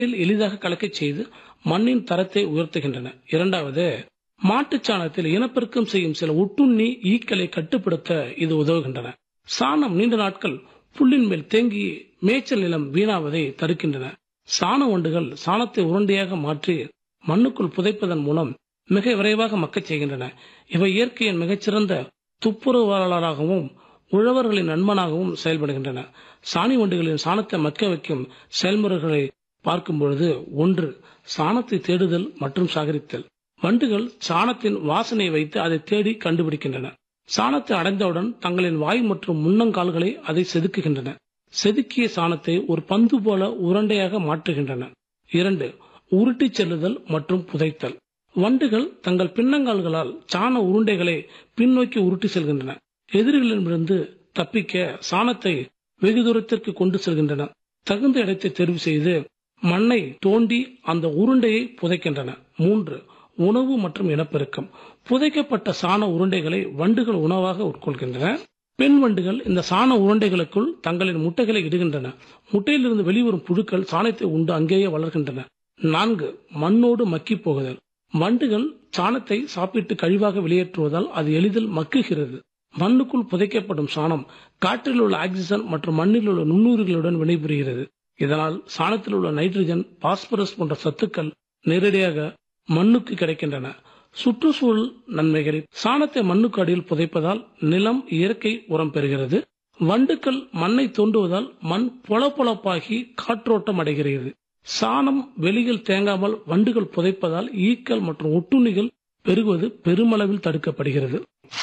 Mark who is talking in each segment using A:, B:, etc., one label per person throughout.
A: எளிதாக கலக்கச் செய்து மண்ணின் தரத்தை உயர்த்துகின்றன இரண்டாவது மாட்டுச் சாணத்தில் இனப்பெருக்கம் செய்யும் சில ஒட்டுண்ணி ஈக்களை கட்டுப்படுத்த இது உதவுகின்றன சாணம் நீண்ட நாட்கள் புல்லின் மேல் தேங்கி மேய்ச்சல் நிலம் வீணாவதை தடுக்கின்றன சாண வண்டுகள் சாணத்தை உருண்டையாக மாற்றி மண்ணுக்குள் புதைப்பதன் மூலம் மிக விரைவாக மக்கச் செய்கின்றன இவை இயற்கையின் மிகச்சிறந்த துப்புரவாளராகவும் உழவர்களின் நண்பனாகவும் செயல்படுகின்றன சாணி வண்டுகளின் சாணத்தை மக்க வைக்கும் செயல்முறைகளை பார்க்கும் பொழுது ஒன்று சாணத்தை தேடுதல் மற்றும் சேகரித்தல் வண்டுகள் சாணத்தின் வாசனை வைத்து அதை தேடி கண்டுபிடிக்கின்றன சாணத்தை அடைந்தவுடன் தங்களின் வாய் மற்றும் முன்னங்கால்களை அதை செதுக்குகின்றன செதுக்கிய சாணத்தை ஒரு பந்து போல உருண்டையாக மாற்றுகின்றன இரண்டு உருட்டிச் செல்லுதல் மற்றும் புதைத்தல் வண்டுகள் தங்கள் பின்னங்கால்களால் சாண உருண்டைகளை பின்னோக்கி உருட்டி செல்கின்றன எதிரிகளிடமிருந்து தப்பிக்க சாணத்தை வெகு தூரத்திற்கு கொண்டு செல்கின்றன தகுந்த இடத்தை தேர்வு செய்து மண்ணை தோண்டி அந்த உருண்டையை புதைக்கின்றன மூன்று உணவு மற்றும் இனப்பெருக்கம் புதைக்கப்பட்ட சாண உருண்டைகளை வண்டுகள் உணவாக உட்கொள்கின்றன பெண் வண்டுகள் இந்த சாண உருண்டைகளுக்குள் தங்களின் முட்டைகளை இடுகின்றன முட்டையிலிருந்து வெளிவரும் புழுக்கள் சாணத்தை உண்டு அங்கேயே வளர்கின்றன நான்கு மண்ணோடு மக்கி போகுதல் வண்டுகள் சாணத்தை சாப்பிட்டு கழிவாக வெளியேற்றுவதால் அது எளிதில் மக்குகிறது மண்ணுக்குள் புதைக்கப்படும் சாணம் காற்றில் உள்ள ஆக்சிஜன் மற்றும் மண்ணில் உள்ள நுண்ணுயிர்களுடன் வினைபுரிகிறது இதனால் சாணத்தில் உள்ள நைட்ரஜன் பாஸ்பரஸ் போன்ற சத்துக்கள் நேரடியாக மண்ணுக்கு கிடைக்கின்றன சுற்றுச்சூழல் நன்மைகள் சாணத்தை மண்ணுக்கு அடியில் புதைப்பதால் நிலம் இயற்கை உரம் பெறுகிறது வண்டுக்கள் மண்ணை தோண்டுவதால் மண் பொலப்பொலப்பாகி காற்றோட்டம் அடைகிறது சாணம் வெளியில் தேங்காமல் வண்டுகள் புதைப்பதால் ஈக்கள் மற்றும் ஒட்டுண்ணிகள் பெருகுவது பெருமளவில் தடுக்கப்படுகிறது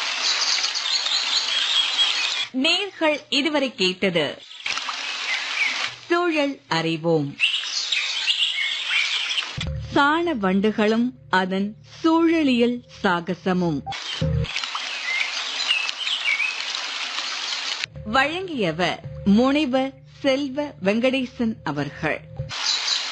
B: நேர்கள் இதுவரை கேட்டது சூழல் அறிவோம் சாண வண்டுகளும் அதன் சூழலியல் சாகசமும் வழங்கியவர் முனைவர் செல்வ வெங்கடேசன் அவர்கள்